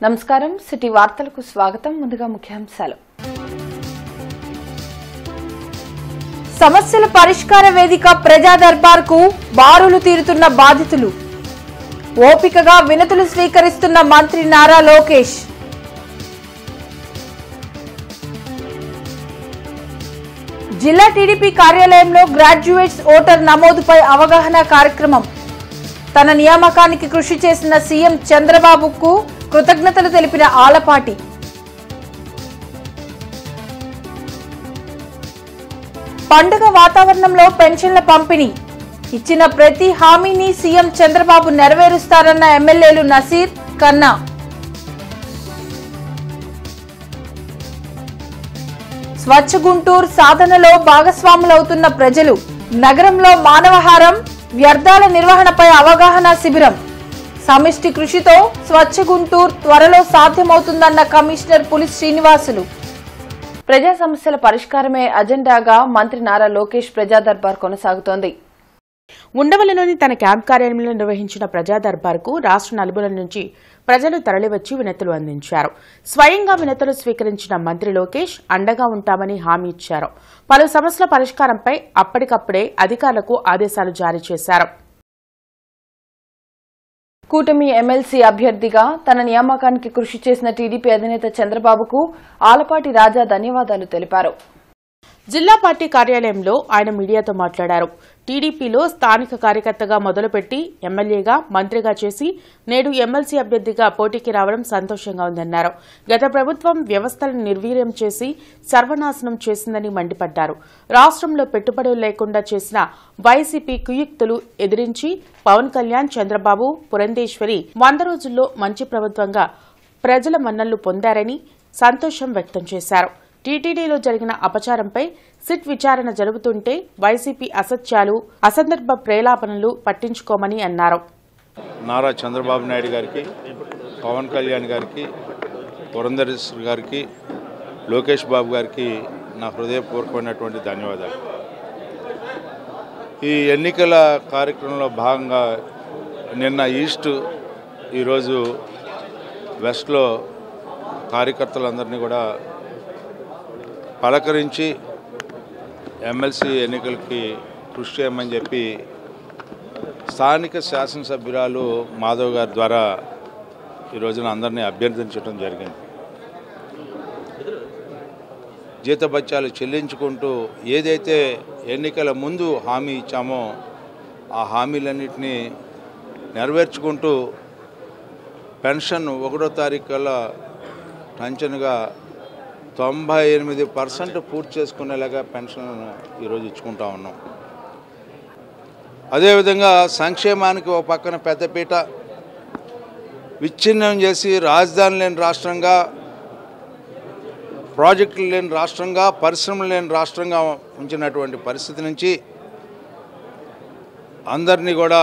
నమస్కారం సిటీ వార్తలకు స్వాగతం ముందుగా ముఖ్యాంశాలు సమస్యల పరిష్కార వేదిక ప్రజా దర్బార్ కు బారులు తీరుతున్న బాధితులు ఓపికగా వినతులు స్వీకరిస్తున్న మంత్రి నారా లోకేష్ జిల్లా టీడీపీ కార్యాలయంలో గ్రాడ్యుయేట్స్ ఓటర్ నమోదుపై అవగాహన కార్యక్రమం తన నియామకానికి కృషి చేసిన సీఎం చంద్రబాబుకు కృతజ్ఞతలు తెలిపిన ఆలపాటి పండుగ వాతావరణంలో పెన్షన్ల పంపిణీ ఇచ్చిన ప్రతి హామీని సీఎం చంద్రబాబు నెరవేరుస్తారన్న ఎమ్మెల్యేలు నసీర్ కన్నా స్వచ్ఛ గుంటూరు సాధనలో భాగస్వాములవుతున్న ప్రజలు నగరంలో మానవహారం వ్యర్థాల నిర్వహణపై అవగాహన శిబిరం సమిష్టి కృషితో స్వచ్ఛ గుంటూరు త్వరలో సాధ్యమవుతుందన్న కమిషనర్ పులి శ్రీనివాసులు ప్రజా సమస్యల పరిష్కారమే అజెండాగా మంత్రి నారా లోకేష్ ప్రజా దర్బార్ కొనసాగుతోంది ఉండవల్లిలోని తన క్యాంప్ కార్యాలయంలో నిర్వహించిన ప్రజా దర్బార్కు రాష్ట్ర నలుగుల నుంచి ప్రజలు తరలివచ్చి వినతులు అందించారు స్వయంగా వినతులు స్వీకరించిన మంత్రి లోకేష్ అండగా ఉంటామని హామీ ఇచ్చారు పలు సమస్యల పరిష్కారంపై అప్పటికప్పుడే అధికారులకు ఆదేశాలు జారీ చేశారు కూటమి ఎమ్మెల్సీ అభ్యర్థిగా తన నియామకానికి కృషి చేసిన టీడీపీ అధినేత చంద్రబాబుకు ఆలపాటి రాజా ధన్యవాదాలు తెలిపారు జిల్లా పార్టీ కార్యాలయంలో ఆయన మీడియాతో మాట్లాడారు టీడీపీలో స్థానిక కార్యకర్తగా మొదలుపెట్టి ఎమ్మెల్యేగా మంత్రిగా చేసి నేడు ఎమ్మెల్సీ అభ్యర్థిగా పోటీకి రావడం సంతోషంగా ఉందన్నారు గత ప్రభుత్వం వ్యవస్థలను నిర్వీర్యం చేసి సర్వనాశనం చేసిందని మండిపడ్డారు రాష్ట్రంలో పెట్టుబడులు లేకుండా చేసిన వైసీపీ కుయుక్తులు ఎదిరించి పవన్ కళ్యాణ్ చంద్రబాబు పురంధేశ్వరి వంద రోజుల్లో మంచి ప్రభుత్వంగా ప్రజల మన్నళ్లు పొందారని సంతోషం వ్యక్తం చేశారు టీటీడీలో జరిగిన అపచారంపై సిట్ విచారణ జరుగుతుంటే వైసీపీ అసత్యాలు అసందర్భ ప్రేలాపనలు పట్టించుకోమని అన్నారు నారా చంద్రబాబు నాయుడు గారికి పవన్ కళ్యాణ్ గారికి పురంధరేశ్వర్ గారికి లోకేష్ బాబు గారికి నా హృదయపూర్వకమైనటువంటి ధన్యవాదాలు ఈ ఎన్నికల కార్యక్రమంలో భాగంగా నిన్న ఈస్ట్ ఈరోజు వెస్ట్లో కార్యకర్తలందరినీ కూడా పలకరించి ఎమ్మెల్సీ ఎన్నికలకి కృషి చేయమని చెప్పి స్థానిక శాసనసభ్యురాలు మాధవ్ గారి ద్వారా ఈ రోజున అందరినీ అభ్యర్థించడం జరిగింది జీతభత్యాలు చెల్లించుకుంటూ ఏదైతే ఎన్నికల ముందు హామీ ఇచ్చామో ఆ హామీలన్నింటినీ నెరవేర్చుకుంటూ పెన్షన్ ఒకటో తారీఖు కల్లా టంచన్గా తొంభై ఎనిమిది పర్సెంట్ పూర్తి చేసుకునేలాగా పెన్షన్ ఈరోజు ఇచ్చుకుంటా ఉన్నాం అదేవిధంగా సంక్షేమానికి ఒక పక్కన పెద్దపీట విచ్ఛిన్నం చేసి రాజధాని లేని రాష్ట్రంగా ప్రాజెక్టులు లేని రాష్ట్రంగా పరిశ్రమలు లేని రాష్ట్రంగా ఉంచినటువంటి పరిస్థితి నుంచి అందరినీ కూడా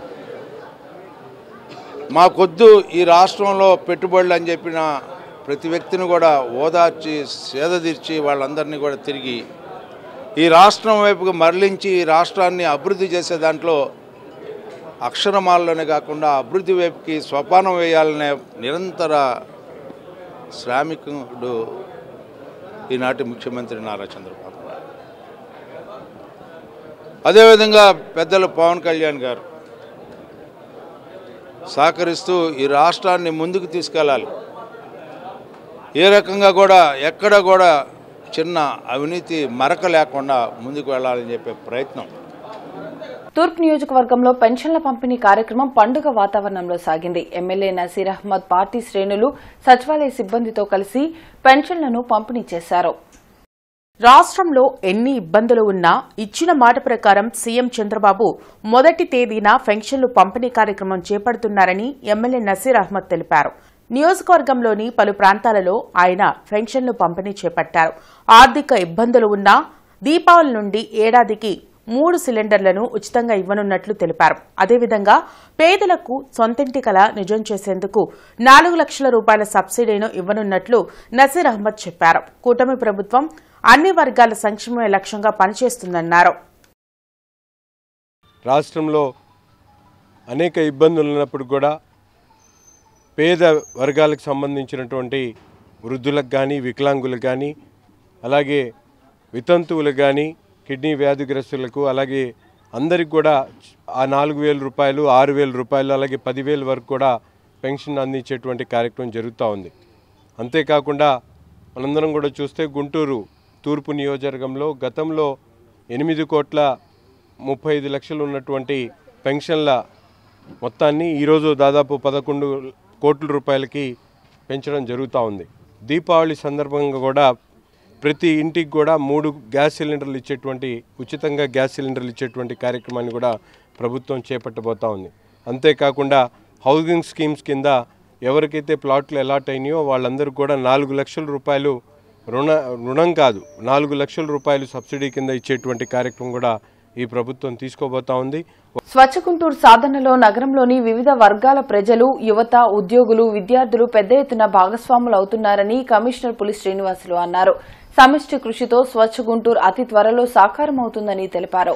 మాకొద్దు ఈ రాష్ట్రంలో పెట్టుబడులు అని చెప్పిన ప్రతి వ్యక్తిని కూడా ఓదార్చి సేద తీర్చి వాళ్ళందరినీ కూడా తిరిగి ఈ రాష్ట్రం వైపుకు మరలించి ఈ రాష్ట్రాన్ని అభివృద్ధి చేసే దాంట్లో అక్షరమాలలోనే కాకుండా అభివృద్ధి వైపుకి స్వపానం వేయాలనే నిరంతర శ్రామికుడు ఈనాటి ముఖ్యమంత్రి నారా చంద్రబాబు నాయుడు అదేవిధంగా పెద్దలు పవన్ కళ్యాణ్ గారు సహకరిస్తూ ఈ రాష్ట్రాన్ని ముందుకు తీసుకెళ్ళాలి ఏ రకంగా కూడా ఎక్కడ కూడా చిన్న అవినీతి మరక లేకుండా ముందుకు వెళ్ళాలని చెప్పే ప్రయత్నం తూర్పు నియోజకవర్గంలో పెన్షన్ల పంపిణీ కార్యక్రమం పండుగ వాతావరణంలో సాగింది ఎమ్మెల్యే నసీర్ అహ్మద్ పార్టీ శ్రేణులు సచివాలయ సిబ్బందితో కలిసి పెన్షన్లను పంపిణీ చేశారు రాష్ట్రంలో ఎన్ని ఇబ్బందులు ఉన్నా ఇచ్చిన మాట ప్రకారం సీఎం చంద్రబాబు మొదటి తేదీన పెన్షన్లు పంపిణీ కార్యక్రమం చేపడుతున్నారని ఎమ్మెల్యే నసీర్ అహ్మద్ తెలిపారు నియోజకవర్గంలోని పలు ప్రాంతాలలో ఆయన పెన్షన్లు పంపిణీ చేపట్టారు ఆర్థిక ఇబ్బందులు ఉన్నా దీపావళి నుండి ఏడాదికి మూడు సిలిండర్లను ఉచితంగా ఇవ్వనున్నట్లు తెలిపారు అదేవిధంగా పేదలకు సొంతింటి కల నిజం చేసేందుకు నాలుగు లక్షల రూపాయల సబ్సిడీను ఇవ్వనున్నట్లు నసీర్ అహ్మద్ చెప్పారు కూటమి ప్రభుత్వం అన్ని వర్గాల సంక్షేమమే లక్ష్యంగా పనిచేస్తుందన్నారు రాష్ట్రంలో అనేక ఇబ్బందులు ఉన్నప్పుడు కూడా పేద వర్గాలకు సంబంధించినటువంటి వృద్ధులకు కానీ వికలాంగులకు కానీ అలాగే వితంతువులకు కానీ కిడ్నీ వ్యాధిగ్రస్తులకు అలాగే అందరికి కూడా ఆ నాలుగు వేల రూపాయలు ఆరు వేల రూపాయలు అలాగే పదివేల వరకు కూడా పెన్షన్ అందించేటువంటి కార్యక్రమం జరుగుతూ ఉంది అంతేకాకుండా మనందరం కూడా చూస్తే గుంటూరు తూర్పు నియోజకవర్గంలో గతంలో ఎనిమిది కోట్ల ముప్పై ఐదు లక్షలు ఉన్నటువంటి పెన్షన్ల మొత్తాన్ని ఈరోజు దాదాపు పదకొండు కోట్ల రూపాయలకి పెంచడం జరుగుతూ ఉంది దీపావళి సందర్భంగా కూడా ప్రతి ఇంటికి కూడా మూడు గ్యాస్ సిలిండర్లు ఇచ్చేటువంటి ఉచితంగా గ్యాస్ సిలిండర్లు ఇచ్చేటువంటి కార్యక్రమాన్ని కూడా ప్రభుత్వం చేపట్టబోతా ఉంది అంతేకాకుండా హౌసింగ్ స్కీమ్స్ కింద ఎవరికైతే ప్లాట్లు అలాట్ అయినాయో వాళ్ళందరూ కూడా నాలుగు లక్షల రూపాయలు రుణ రుణం కాదు నాలుగు లక్షల రూపాయలు సబ్సిడీ కింద ఇచ్చేటువంటి కార్యక్రమం కూడా ఈ ప్రభుత్వం తీసుకోబోతా ఉంది స్వచ్ఛ గుంటూరు సాధనలో నగరంలోని వివిధ వర్గాల ప్రజలు యువత ఉద్యోగులు విద్యార్థులు పెద్ద ఎత్తున భాగస్వాములు అవుతున్నారని కమిషనర్ పులి శ్రీనివాసులు అన్నారు సమిష్టి కృషితో స్వచ్ఛ గుంటూరు అతి త్వరలో సాకారమవుతుందని తెలిపారు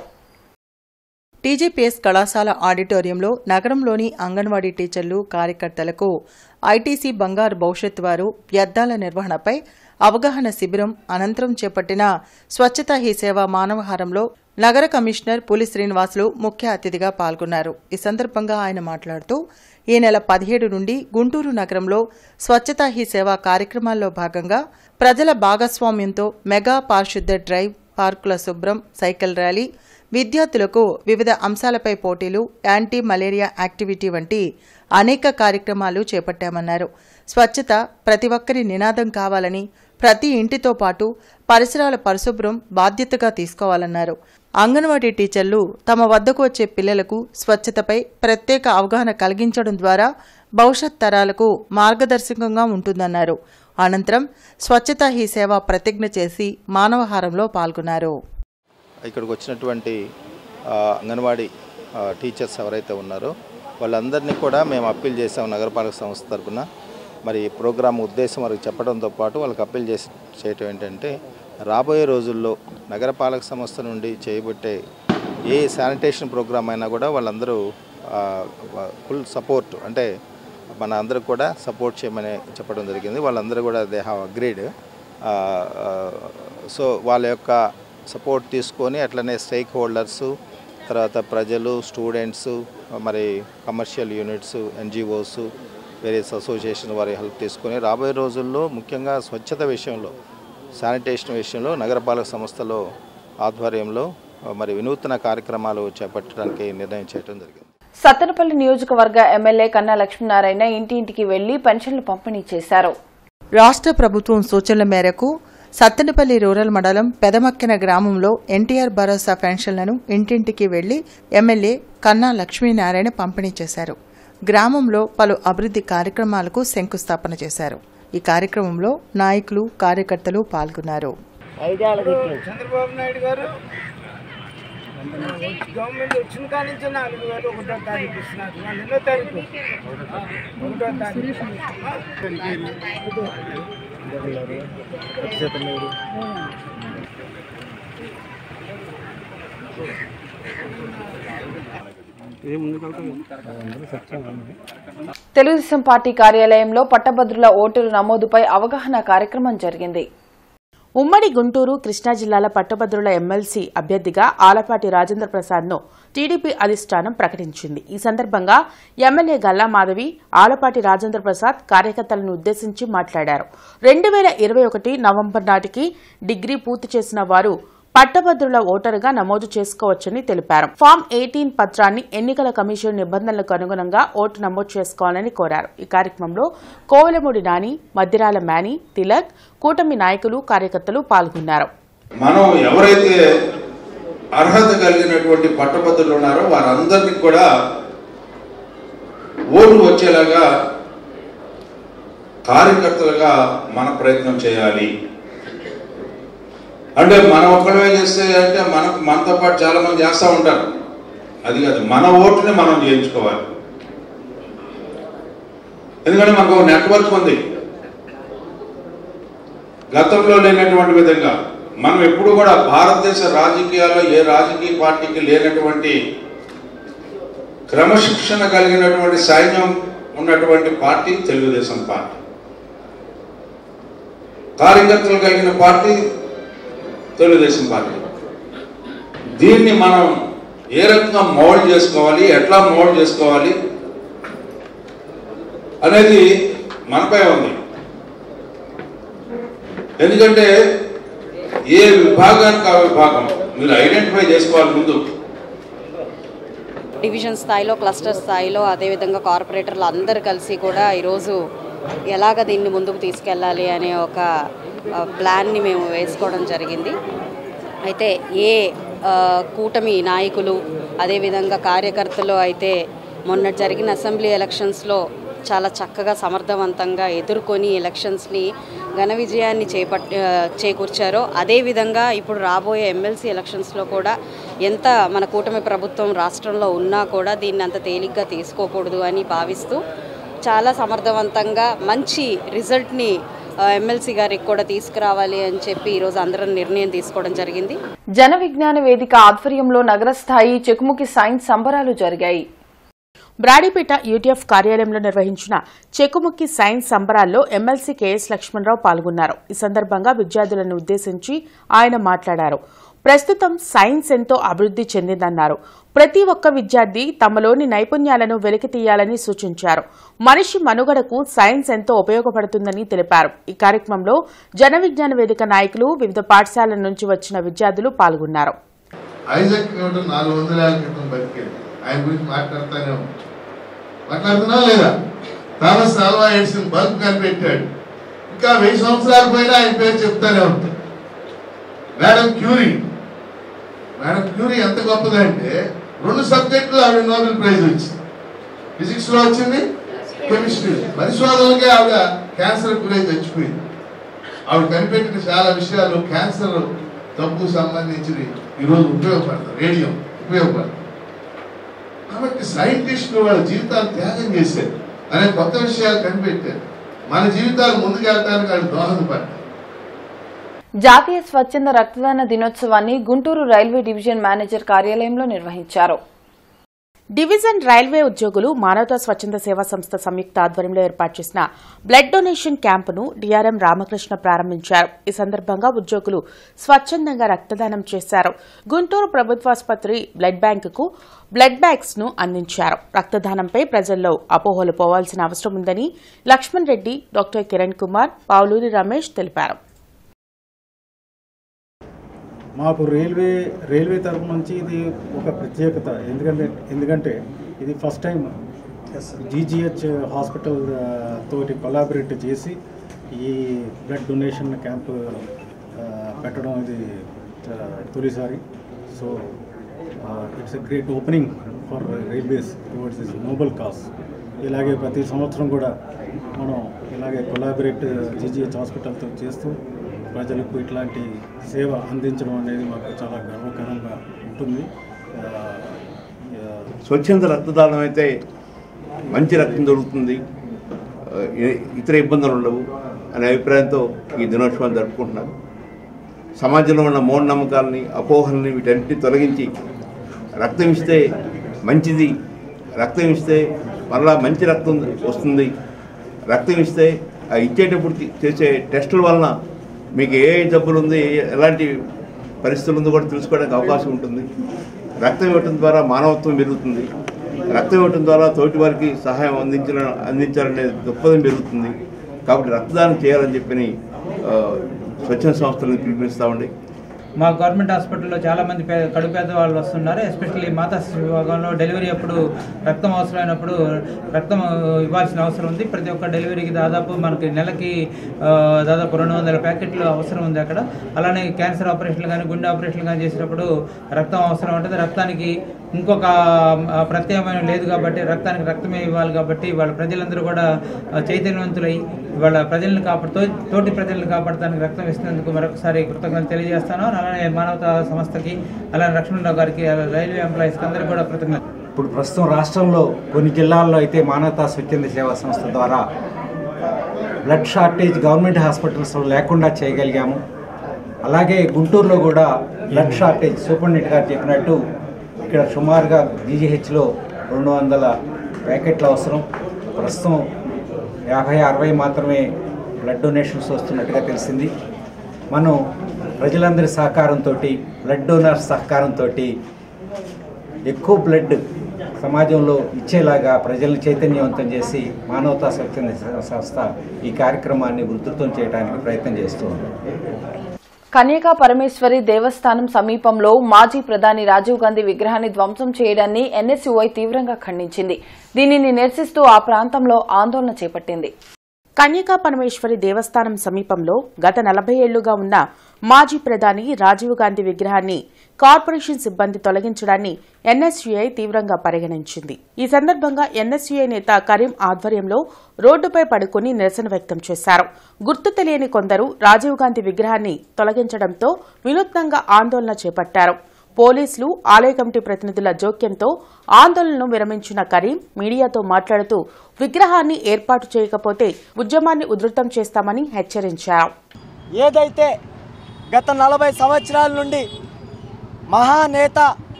టీజీపీఎస్ కళాశాల ఆడిటోరియంలో నగరంలోని అంగన్వాడీ టీచర్లు కార్యకర్తలకు ఐటీసీ బంగారు భవిష్యత్ వారు వ్యర్థాల నిర్వహణపై అవగాహన శిబిరం అనంతరం చేపట్టిన స్వచ్ఛతా హీ సేవ మానవహారంలో నగర కమిషనర్ పులి శ్రీనివాసులు ముఖ్య అతిథిగా పాల్గొన్నారు ఈ సందర్భంగా ఆయన మాట్లాడుతూ ఈ నెల పదిహేడు నుండి గుంటూరు నగరంలో స్వచ్ఛతా హీ సేవ కార్యక్రమాల్లో భాగంగా ప్రజల భాగస్వామ్యంతో మెగా పారిశుద్ధ డ్రైవ్ పార్కుల శుభ్రం సైకిల్ ర్యాలీ విద్యార్థులకు వివిధ అంశాలపై పోటీలు యాంటీ మలేరియా యాక్టివిటీ వంటి అనేక కార్యక్రమాలు చేపట్టామన్నారు స్వచ్ఛత ప్రతి ఒక్కరి నినాదం కావాలని ప్రతి ఇంటితో పాటు పరిసరాల పరిశుభ్రం బాధ్యతగా తీసుకోవాలన్నారు అంగన్వాడీ టీచర్లు తమ వద్దకు వచ్చే పిల్లలకు స్వచ్ఛతపై ప్రత్యేక అవగాహన కలిగించడం ద్వారా భవిష్యత్ తరాలకు మార్గదర్శకంగా ఉంటుందన్నారు అనంతరం స్వచ్ఛతా హీ సేవ ప్రతిజ్ఞ చేసి మానవహారంలో పాల్గొన్నారు ఇక్కడికి వచ్చినటువంటి ఆ, అంగన్వాడీ ఆ, టీచర్స్ ఎవరైతే ఉన్నారో వాళ్ళందరినీ కూడా మేము అప్పీల్ చేసాం నగరపాలక సంస్థ తరపున మరి ఈ ప్రోగ్రాం ఉద్దేశం వారికి చెప్పడంతో పాటు వాళ్ళకి అప్పీల్ చేసి చేయటం ఏంటంటే రాబోయే రోజుల్లో నగరపాలక సంస్థ నుండి చేయబట్టే ఏ శానిటేషన్ ప్రోగ్రామ్ అయినా కూడా వాళ్ళందరూ ఫుల్ సపోర్ట్ అంటే మన అందరూ కూడా సపోర్ట్ చేయమని చెప్పడం జరిగింది వాళ్ళందరూ కూడా దే హ్యావ్ అగ్రీడ్ సో వాళ్ళ యొక్క సపోర్ట్ తీసుకొని అట్లనే స్టేక్ హోల్డర్స్ తర్వాత ప్రజలు స్టూడెంట్స్ మరి commercial units NGOs various association వారి హెల్ప్ తీసుకొని రాబోయే రోజుల్లో ముఖ్యంగా స్వచ్ఛత విషయంలో శానిటేషన్ విషయంలో నగరపాలక సంస్థలో ఆధ్వర్యంలో మరి వినూత్న కార్యక్రమాలు చేపట్టడానికి నిర్ణయం చేయడం జరిగింది సత్తెనపల్లి నియోజకవర్గ ఎమ్మెల్యే కన్నా లక్ష్మీనారాయణ ఇంటింటికి వెళ్లి పెన్షన్లు పంపిణీ చేశారు రాష్ట్ర ప్రభుత్వం సూచనల మేరకు సత్తెనపల్లి రూరల్ మండలం పెదమక్కిన గ్రామంలో ఎన్టీఆర్ భరోసా పెన్షన్లను ఇంటింటికి వెళ్లి ఎమ్మెల్యే కన్నా లక్ష్మీనారాయణ పంపిణీ చేశారు గ్రామంలో పలు అభివృద్ది కార్యక్రమాలకు శంకుస్థాపన చేశారు ఈ కార్యక్రమంలో నాయకులు కార్యకర్తలు పాల్గొన్నారు చంద్రబాబు నాయుడు గారు గవర్నమెంట్ వచ్చిన కాడి నుంచి నాలుగు వేలు ఒకటో తారీఖు ఇస్తున్నారు ఇవాళ ఎన్నో తారీఖు ఒకటో తారీఖు తెలుగుదేశం పార్టీ కార్యాలయంలో పట్టభద్రుల ఓటరు నమోదుపై అవగాహన కార్యక్రమం జరిగింది ఉమ్మడి గుంటూరు కృష్ణా జిల్లాల పట్టభద్రుల ఎమ్మెల్సీ అభ్యర్థిగా ఆలపాటి రాజేంద్ర ప్రసాద్ ను టీడీపీ అధిష్టానం ప్రకటించింది ఈ సందర్భంగా ఎమ్మెల్యే గల్లా మాధవి ఆలపాటి రాజేంద్ర ప్రసాద్ కార్యకర్తలను ఉద్దేశించి మాట్లాడారు రెండు వేల ఇరవై ఒకటి నవంబర్ నాటికి డిగ్రీ పూర్తి చేసిన వారు పట్టభద్రుల ఓటరుగా నమోదు చేసుకోవచ్చని తెలిపారు ఫామ్ ఎయిటీన్ పత్రాన్ని ఎన్నికల కమిషన్ నిబంధనలకు అనుగుణంగా ఓటు నమోదు చేసుకోవాలని కోరారు ఈ కార్యక్రమంలో కోవెలమూడి నాని మద్దిరాల మేని తిలక్ కూటమి నాయకులు కార్యకర్తలు పాల్గొన్నారు మనం ఎవరైతే అర్హత కలిగినటువంటి పట్టభద్రులు ఉన్నారో వారందరినీ కూడా ఓటు వచ్చేలాగా కార్యకర్తలుగా మన ప్రయత్నం చేయాలి అంటే మనం ఒక్కడమే చేస్తే అంటే మన మనతో పాటు చాలా మంది చేస్తూ ఉంటారు అది కాదు మన ఓటుని మనం చేయించుకోవాలి ఎందుకంటే మనకు ఒక నెట్వర్క్ ఉంది గతంలో లేనటువంటి విధంగా మనం ఎప్పుడు కూడా భారతదేశ రాజకీయాల్లో ఏ రాజకీయ పార్టీకి లేనటువంటి క్రమశిక్షణ కలిగినటువంటి సైన్యం ఉన్నటువంటి పార్టీ తెలుగుదేశం పార్టీ కార్యకర్తలు కలిగిన పార్టీ తెలుగుదేశం పార్టీ దీన్ని మనం ఏ రకంగా మోల్డ్ చేసుకోవాలి ఎట్లా మోల్డ్ చేసుకోవాలి అనేది మనపై ఉంది ఎందుకంటే ఏ విభాగానికి ఆ విభాగం మీరు ఐడెంటిఫై చేసుకోవాలి ముందు డివిజన్ స్థాయిలో క్లస్టర్ స్థాయిలో అదేవిధంగా కార్పొరేటర్లు అందరూ కలిసి కూడా ఈరోజు ఎలాగ దీన్ని ముందుకు తీసుకెళ్ళాలి అనే ఒక ఆ, ప్లాన్ని మేము వేసుకోవడం జరిగింది అయితే ఏ ఆ, కూటమి నాయకులు అదేవిధంగా కార్యకర్తలు అయితే మొన్న జరిగిన అసెంబ్లీ ఎలక్షన్స్లో చాలా చక్కగా సమర్థవంతంగా ఎదుర్కొని ఎలక్షన్స్ని ఘన విజయాన్ని చేపట్ ఆ, చేకూర్చారో అదేవిధంగా ఇప్పుడు రాబోయే ఎమ్మెల్సీ ఎలక్షన్స్లో కూడా ఎంత మన కూటమి ప్రభుత్వం రాష్ట్రంలో ఉన్నా కూడా దీన్ని అంత తేలిగ్గా తీసుకోకూడదు అని భావిస్తూ చాలా సమర్థవంతంగా మంచి రిజల్ట్ని ఎమ్మెల్సీ గారికి కూడా తీసుకురావాలి అని చెప్పి ఈరోజు అందరం నిర్ణయం తీసుకోవడం జరిగింది జన విజ్ఞాన వేదిక ఆధ్వర్యంలో నగర స్థాయి చెకుముకి సైన్స్ సంబరాలు జరిగాయి బ్రాడీపేట యూటీఎఫ్ కార్యాలయంలో నిర్వహించిన చెకుముక్కి సైన్స్ సంబరాల్లో ఎమ్మెల్సీ కెఎస్ లక్ష్మణరావు పాల్గొన్నారు ఈ సందర్భంగా విద్యార్థులను ఉద్దేశించి ఆయన మాట్లాడారు ప్రస్తుతం సైన్స్ ఎంతో అభివృద్ధి చెందిందన్నారు ప్రతి ఒక్క విద్యార్థి తమలోని నైపుణ్యాలను వెలికితీయాలని సూచించారు మనిషి మనుగడకు సైన్స్ ఎంతో ఉపయోగపడుతుందని తెలిపారు ఈ కార్యక్రమంలో జన విజ్ఞాన వేదిక నాయకులు వివిధ పాఠశాలల నుంచి వచ్చిన విద్యార్థులు పాల్గొన్నారు ఐజక్ న్యూటన్ నాలుగు వందల ఏళ్ళ క్రితం బతికేది ఆయన గురించి మాట్లాడుతానే ఉంది మాట్లాడుతున్నా లేదా థామస్ ఆల్వా ఎడిసన్ బల్బ్ కనిపెట్టాడు ఇంకా వెయ్యి సంవత్సరాలు పోయినా ఆయన పేరు చెప్తానే ఉంటాం మేడం క్యూరీ మేడం క్యూరీ ఎంత గొప్పదంటే రెండు సబ్జెక్టులు ఆవిడ నోబెల్ ప్రైజ్ వచ్చింది ఫిజిక్స్ లో వచ్చింది కెమిస్ట్రీ పరిశోధనలకే ఆవిడ క్యాన్సర్ గురై చచ్చిపోయింది ఆవిడ కనిపెట్టిన చాలా విషయాలు క్యాన్సర్ జబ్బుకు సంబంధించినవి ఈరోజు ఉపయోగపడతారు రేడియో ఉపయోగపడతారు కాబట్టి సైంటిస్టులు వాళ్ళ జీవితాలు త్యాగం చేశారు అనే కొత్త విషయాలు కనిపెట్టారు మన జీవితాలు ముందుకెళ్ళడానికి వాళ్ళు దోహదపడ్డారు జాతీయ స్వచ్ఛంద రక్తదాన దినోత్సవాన్ని గుంటూరు రైల్వే డివిజన్ మేనేజర్ కార్యాలయంలో నిర్వహించారు డివిజన్ రైల్వే ఉద్యోగులు మానవతా స్వచ్ఛంద సేవా సంస్థ సంయుక్త ఆధ్వర్యంలో ఏర్పాటు చేసిన బ్లడ్ డొనేషన్ క్యాంపును డిఆర్ఎం రామకృష్ణ ప్రారంభించారు ఈ సందర్భంగా ఉద్యోగులు స్వచ్ఛందంగా రక్తదానం చేశారు గుంటూరు ప్రభుత్వాసుపత్రి బ్లడ్ బ్యాంకుకు బ్లడ్ బ్యాగ్స్ ను అందించారు రక్తదానంపై ప్రజల్లో అపోహలు పోవాల్సిన అవసరం ఉందని లక్ష్మణ్ రెడ్డి డాక్టర్ కిరణ్ కుమార్ పావులూరి రమేష్ తెలిపారు మాకు రైల్వే రైల్వే తరపు నుంచి ఇది ఒక ప్రత్యేకత ఎందుకంటే ఎందుకంటే ఇది ఫస్ట్ టైం జీజీహెచ్ హాస్పిటల్ ఆ, తోటి కొలాబరేట్ చేసి ఈ బ్లడ్ డొనేషన్ క్యాంప్ ఆ, పెట్టడం ఇది ఆ, తొలిసారి so it's a great opening for railways towards this noble cause ఇలాగే ప్రతి సంవత్సరం కూడా మనం ఇలాగే కొలాబరేట్ జీజీహెచ్ హాస్పిటల్తో చేస్తూ ప్రజలకు ఇట్లాంటి సేవ అందించడం అనేది మాకు చాలా గర్వకారంగా ఉంటుంది ఆ, ఆ, స్వచ్ఛంద రక్తదానం అయితే మంచి రక్తం దొరుకుతుంది ఆ, ఇ- ఇతర ఇబ్బందులు ఉండవు అనే అభిప్రాయంతో ఈ దినోత్సవాన్ని జరుపుకుంటున్నారు సమాజంలో ఉన్న మూఢనమ్మకాలని అపోహల్ని వీటన్నిటిని తొలగించి రక్తం ఇస్తే మంచిది రక్తం ఇస్తే మరలా మంచి రక్తం వస్తుంది రక్తం ఇస్తే ఆ ఇచ్చేటప్పుడు తి- చేసే టెస్టుల వలన మీకు ఏ ఏ జబ్బులు ఉంది ఏ- ఎలాంటి పరిస్థితులు ఉందో కూడా తెలుసుకోవడానికి అవకాశం ఉంటుంది రక్తం ఇవ్వటం ద్వారా మానవత్వం పెరుగుతుంది రక్తం ఇవ్వటం ద్వారా తోటి వారికి సహాయం అందించడం అందించాలనే దృక్పథం పెరుగుతుంది కాబట్టి రక్తదానం చేయాలని చెప్పని ఆ, స్వచ్ఛంద సంస్థలను పిలుపునిస్తామండి మా గవర్నమెంట్ హాస్పిటల్లో చాలా మంది పే కడుపు పేద వాళ్ళు వస్తున్నారు ఎస్పెషల్లీ మాతా శిశు విభాగంలో డెలివరీ అప్పుడు రక్తం అవసరమైనప్పుడు రక్తం ఆ, ఇవ్వాల్సిన అవసరం ఉంది ప్రతి ఒక్క డెలివరీకి దాదాపు మనకి నెలకి ఆ, దాదాపు రెండు వందల ప్యాకెట్లు అవసరం ఉంది అక్కడ అలానే క్యాన్సర్ ఆపరేషన్లు కానీ గుండె ఆపరేషన్లు కానీ చేసినప్పుడు రక్తం అవసరం ఉంటుంది రక్తానికి ఇంకొక ఆ, ప్రత్యామ్నాయం లేదు కాబట్టి రక్తానికి రక్తమే ఇవ్వాలి కాబట్టి వాళ్ళ ప్రజలందరూ కూడా ఆ, చైతన్యవంతులై వాళ్ళ ప్రజలను కాపాడుతూ తోటి ప్రజలను కాపాడటానికి రక్తం ఇస్తున్నందుకు మరొకసారి కృతజ్ఞతలు తెలియజేస్తాను అలానే మానవతా సంస్థకి అలానే లక్ష్మణరావు గారికి అలానే రైల్వే ఎంప్లాయీస్కి అందరికీ కూడా కృతజ్ఞతలు ఇప్పుడు ప్రస్తుతం రాష్ట్రంలో కొన్ని జిల్లాల్లో అయితే మానవతా స్వచ్ఛంద సేవా సంస్థ ద్వారా బ్లడ్ షార్టేజ్ గవర్నమెంట్ హాస్పిటల్స్లో లేకుండా చేయగలిగాము అలాగే గుంటూరులో కూడా బ్లడ్ షార్టేజ్ సూపరింటెండెంట్ గారు చెప్పినట్టు ఇక్కడ సుమారుగా జీజీహెచ్లో రెండు వందల ప్యాకెట్ల అవసరం ప్రస్తుతం యాభై అరవై మాత్రమే బ్లడ్ డొనేషన్స్ వస్తున్నట్టుగా తెలిసింది మనం ప్రజలందరి సహకారంతో బ్లడ్ డోనర్ సహకారంతో ఎక్కువ బ్లడ్ సమాజంలో ఇచ్చేలాగా ప్రజల్ని చైతన్యవంతం చేసి మానవతా స్వచ్ఛంద సంస్థ ఈ కార్యక్రమాన్ని ఉధృతం చేయడానికి ప్రయత్నం చేస్తూ ఉంది కన్యకా పరమేశ్వరి దేవస్థానం సమీపంలో మాజీ ప్రధాని రాజీవ్ గాంధీ విగ్రహాన్ని ధ్వంసం చేయడాన్ని ఎన్ఎస్యుఐ తీవ్రంగా ఖండించింది దీనిని నిరసిస్తూ ఆ ప్రాంతంలో ఆందోళన చేపట్టింది కన్యకా పరమేశ్వరి దేవస్థానం సమీపంలో గత నలభై ఏళ్లుగా ఉన్న మాజీ ప్రధాని రాజీవ్ గాంధీ విగ్రహాన్ని కార్పొరేషన్ సిబ్బంది తొలగించడాన్ని ఎన్ఎస్యుఐ తీవ్రంగా పరిగణించింది ఈ సందర్భంగా ఎన్ఎస్యుఐ నేత కరీం ఆధ్వర్యంలో రోడ్డుపై పడుకుని నిరసన వ్యక్తం చేశారు గుర్తు తెలియని కొందరు రాజీవ్ గాంధీ విగ్రహాన్ని తొలగించడంతో వినూత్నంగా ఆందోళన చేపట్టారు పోలీసులు ఆలయ కమిటీ ప్రతినిధుల జోక్యంతో ఆందోళనను విరమించిన కరీం మీడియాతో మాట్లాడుతూ విగ్రహాన్ని ఏర్పాటు చేయకపోతే ఉద్యమాన్ని ఉధృతం చేస్తామని హెచ్చరించారు ఏదైతే గత నలభై సంవత్సరాల నుండి మహానేత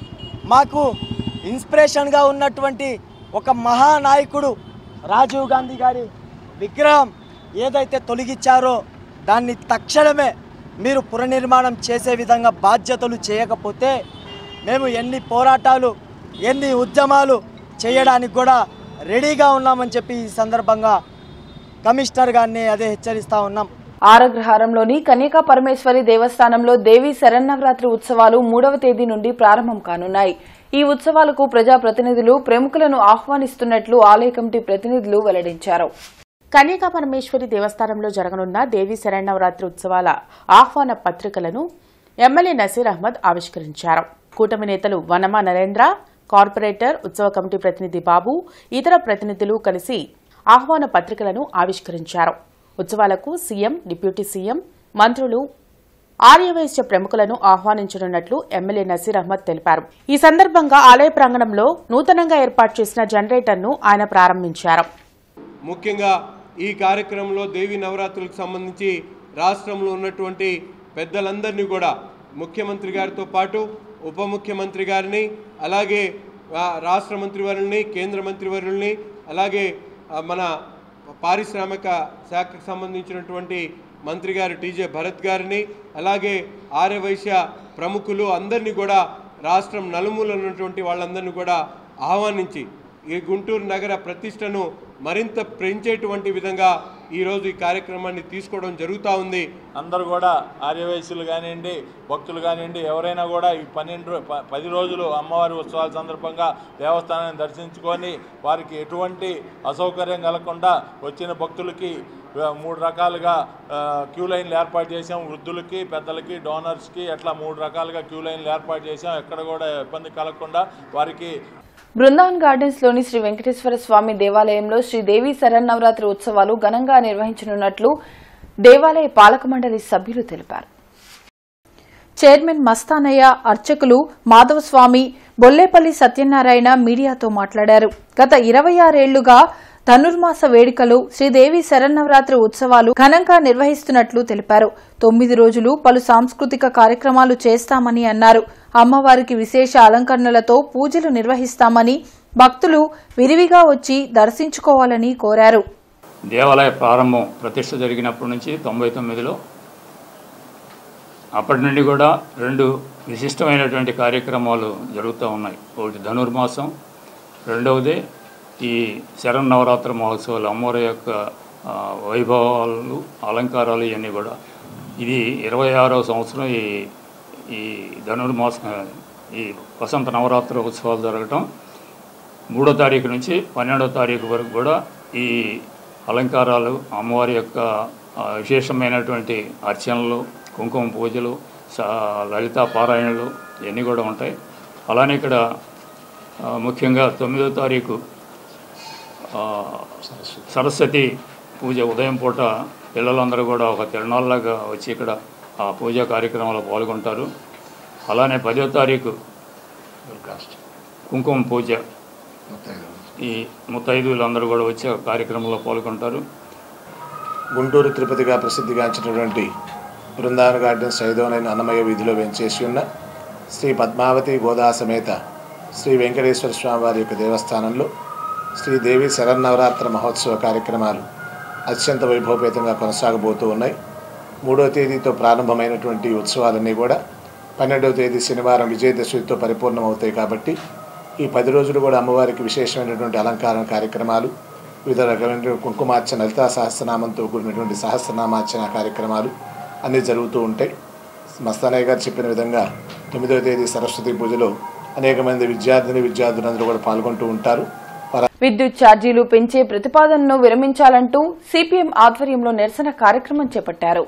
మాకు ఇన్స్పిరేషన్గా ఉన్నటువంటి ఒక మహానాయకుడు రాజీవ్ గాంధీ గారి విగ్రహం ఏదైతే తొలగించారో దాన్ని తక్షణమే మీరు పునర్నిర్మాణం చేసే విధంగా బాధ్యతలు చేయకపోతే మేము ఎన్ని పోరాటాలు ఎన్ని ఉద్యమాలు చేయడానికి కూడా రెడీగా ఉన్నామని చెప్పి ఈ సందర్భంగా కమిషనర్ గారిని అదే హెచ్చరిస్తా ఉన్నాం ఆరగ్రహారంలోని కన్యకా పరమేశ్వరి దేవస్థానంలో దేవీ శరన్నవరాత్రి ఉత్సవాలు మూడవ తేదీ నుండి ప్రారంభం కానున్నాయి ఈ ఉత్సవాలకు ప్రజాప్రతినిధులు ప్రముఖులను ఆహ్వానిస్తున్నట్లు ఆలయ కమిటీ ప్రతినిధులు వెల్లడించారు కన్యకా పరమేశ్వరి దేవస్థానంలో జరగనున్న దేవీ శరణవరాత్రి ఉత్సవాల ఆహ్వాన పత్రికలను ఎమ్మెల్యే నసీర్ అహ్మద్ ఆవిష్కరించారు కూటమి నేతలు వనమా నరేంద్ర కార్పొరేటర్ ఉత్సవ కమిటీ ప్రతినిధి బాబు ఇతర ప్రతినిధులు కలిసి ఆహ్వాన పత్రికలను ఆవిష్కరించారు ఉత్సవాలకు సీఎం డిప్యూటీ సీఎం మంత్రులు ఆర్యవైశ్య ప్రముఖులను ఆహ్వానించనున్నట్లు ఎమ్మెల్యే నసీర్ అహ్మద్ తెలిపారు ఈ సందర్భంగా ఆలయ ప్రాంగణంలో నూతనంగా ఏర్పాటు చేసిన జనరేటర్ను ఆయన ప్రారంభించారు ముఖ్యంగా ఈ కార్యక్రమంలో దేవి నవరాత్రులకు సంబంధించి రాష్ట్రంలో ఉన్నటువంటి పెద్దలందరినీ కూడా ముఖ్యమంత్రి గారితో పాటు ఉప ముఖ్యమంత్రి గారిని అలాగే ఆ, రాష్ట్ర మంత్రివర్యుల్ని కేంద్ర మంత్రివర్యుల్ని అలాగే ఆ, మన పారిశ్రామిక శాఖకు సంబంధించినటువంటి మంత్రి గారు టీజే భరత్ గారిని అలాగే ఆర్యవైశ్య ప్రముఖులు అందరినీ కూడా రాష్ట్రం నలుమూల ఉన్నటువంటి వాళ్ళందరినీ కూడా ఆహ్వానించి ఈ గుంటూరు నగర ప్రతిష్టను మరింత పెంచేటువంటి విధంగా ఈరోజు ఈ కార్యక్రమాన్ని తీసుకోవడం జరుగుతూ ఉంది అందరూ కూడా ఆర్యవయస్సులు కానివ్వండి భక్తులు కానివ్వండి ఎవరైనా కూడా ఈ పన్నెండు రో- ప- పది రోజులు అమ్మవారి ఉత్సవాల సందర్భంగా దేవస్థానాన్ని దర్శించుకొని వారికి ఎటువంటి అసౌకర్యం కలగకుండా వచ్చిన భక్తులకి ఆ, మూడు రకాలుగా ఆ, క్యూ లైన్లు ఏర్పాటు చేసాం వృద్ధులకి పెద్దలకి డోనర్స్కి అట్లా మూడు రకాలుగా క్యూ లైన్లు ఏర్పాటు చేసాం ఎక్కడ కూడా ఇబ్బంది కలగకుండా వారికి బృందావన్ గార్డెన్స్ లోని శ్రీ వెంకటేశ్వర స్వామి దేవాలయంలో శ్రీ దేవి శరన్నవరాత్రి ఉత్సవాలు ఘనంగా నిర్వహించనున్నట్లు దేవాలయ పాలక మండలి సభ్యులు తెలిపారు చైర్మన్ మస్తానయ్య అర్చకులు మాధవస్వామి బొల్లేపల్లి సత్యనారాయణ మీడియాతో మాట్లాడారు గత ఇరవై ఆరేళ్లుగా ధనుర్మాస వేడుకలు శ్రీదేవి శరన్నవరాత్రి ఉత్సవాలు ఘనంగా నిర్వహిస్తున్నట్లు తెలిపారు తొమ్మిది రోజులు పలు సాంస్కృతిక కార్యక్రమాలు చేస్తామని అన్నారు అమ్మవారికి విశేష అలంకరణలతో పూజలు నిర్వహిస్తామని భక్తులు విరివిగా వచ్చి దర్శించుకోవాలని కోరారు దేవాలయ ప్రారంభం ప్రతిష్ట జరిగినప్పటి నుంచి తొంభై తొమ్మిదిలో అప్పటి నుండి కూడా రెండు విశిష్టమైనటువంటి కార్యక్రమాలు జరుగుతూ ఉన్నాయి ఒకటి ధనుర్మాసం రెండవది ఈ శరన్నవరాత్రి మహోత్సవాలు అమ్మవారి యొక్క ఆ, వైభవాలు అలంకారాలు ఇవన్నీ కూడా ఇది ఇరవై ఆరో సంవత్సరం ఈ ఈ ధనుర్మాసం ఈ వసంత నవరాత్రి ఉత్సవాలు జరగటం మూడో తారీఖు నుంచి పన్నెండో తారీఖు వరకు కూడా ఈ అలంకారాలు అమ్మవారి యొక్క ఆ, విశేషమైనటువంటి అర్చనలు కుంకుమ పూజలు స- లలితా పారాయణలు ఇవన్నీ కూడా ఉంటాయి అలానే ఇక్కడ ఆ, ముఖ్యంగా తొమ్మిదో తారీఖు ఆ, సరస్వతి పూజ ఉదయం పూట పిల్లలందరూ కూడా ఒక తిరణాల్లాగా వచ్చి ఇక్కడ ఆ పూజా కార్యక్రమంలో పాల్గొంటారు అలానే పదో తారీఖు కుంకుమ పూజ ఈ ముత్తైదువులందరూ కూడా వచ్చి ఆ కార్యక్రమంలో పాల్గొంటారు గుంటూరు తిరుపతిగా ప్రసిద్ధిగాంచినటువంటి బృందావన గార్డెన్స్ ఐదోనైన అన్నమయ్య వీధిలో వెంచేసి ఉన్న శ్రీ పద్మావతి గోదా సమేత శ్రీ వెంకటేశ్వర స్వామి వారి యొక్క దేవస్థానంలో శ్రీదేవి శరన్నవరాత్రి మహోత్సవ కార్యక్రమాలు అత్యంత వైభవపేతంగా కొనసాగబోతూ ఉన్నాయి మూడో తేదీతో ప్రారంభమైనటువంటి ఈ ఉత్సవాలన్నీ కూడా పన్నెండవ తేదీ శనివారం విజయదశమితో పరిపూర్ణమవుతాయి కాబట్టి ఈ పది రోజులు కూడా అమ్మవారికి విశేషమైనటువంటి అలంకార కార్యక్రమాలు వివిధ రకమైన కుంకుమార్చన లలితా సహస్రనామంతో కూడినటువంటి సహస్రనామార్చన కార్యక్రమాలు అన్నీ జరుగుతూ ఉంటాయి మస్తానయ్య గారు చెప్పిన విధంగా తొమ్మిదవ తేదీ సరస్వతి పూజలో అనేక మంది విద్యార్థిని విద్యార్థులందరూ కూడా పాల్గొంటూ ఉంటారు వారు విద్యుత్ ఛార్జీలు పెంచే ప్రతిపాదనను విరమించాలంటూ సిపిఎం ఆధ్వర్యంలో నిరసన కార్యక్రమం చేపట్టారు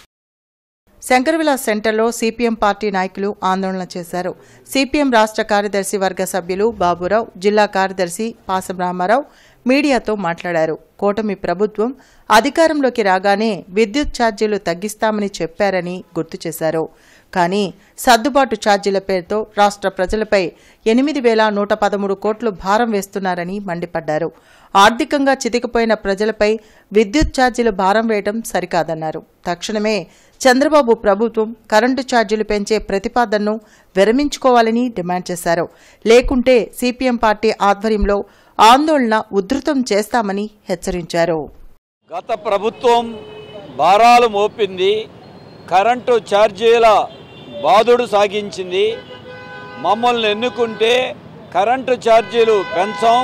శంకరవిలాస్ సెంటర్లో సిపిఎం పార్టీ నాయకులు ఆందోళన చేశారు సిపిఎం రాష్ట్ర కార్యదర్శి వర్గ సభ్యులు బాబురావు జిల్లా కార్యదర్శి పాసం రామారావు మీడియాతో మాట్లాడారు కూటమి ప్రభుత్వం అధికారంలోకి రాగానే విద్యుత్ ఛార్జీలు తగ్గిస్తామని చెప్పారని గుర్తు చేశారు కానీ సర్దుబాటు ఛార్జీల పేరుతో రాష్ట్ర ప్రజలపై ఎనిమిది వేల నూట పదమూడు కోట్లు భారం వేస్తున్నారని మండిపడ్డారు ఆర్థికంగా చితికిపోయిన ప్రజలపై విద్యుత్ ఛార్జీలు భారం వేయడం సరికాదన్నారు తక్షణమే చంద్రబాబు ప్రభుత్వం కరెంటు ఛార్జీలు పెంచే ప్రతిపాదనను విరమించుకోవాలని డిమాండ్ చేశారు లేకుంటే సిపిఎం పార్టీ ఆధ్వర్యంలో ఆందోళన ఉధృతం చేస్తామని హెచ్చరించారు గత ప్రభుత్వం భారాలు మోపింది కరెంటు ఛార్జీల బాదుడు సాగించింది మమ్మల్ని ఎన్నుకుంటే కరెంటు ఛార్జీలు పెంచాం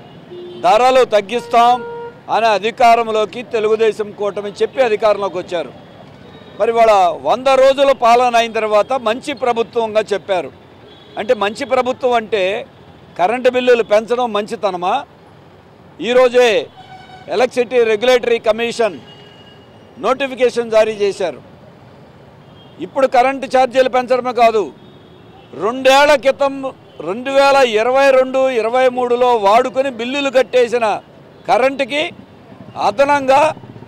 ధరలు తగ్గిస్తాం అనే అధికారంలోకి తెలుగుదేశం కూటమి చెప్పి అధికారంలోకి వచ్చారు మరి వాళ్ళ వంద రోజుల పాలన అయిన తర్వాత మంచి ప్రభుత్వంగా చెప్పారు అంటే మంచి ప్రభుత్వం అంటే కరెంటు బిల్లులు పెంచడం మంచితనమా ఈరోజే ఎలక్ట్రిసిటీ రెగ్యులేటరీ కమిషన్ నోటిఫికేషన్ జారీ చేశారు ఇప్పుడు కరెంటు ఛార్జీలు పెంచడమే కాదు రెండేళ్ల క్రితం రెండు వేల ఇరవై రెండు ఇరవై మూడులో వాడుకొని బిల్లులు కట్టేసిన కరెంటుకి అదనంగా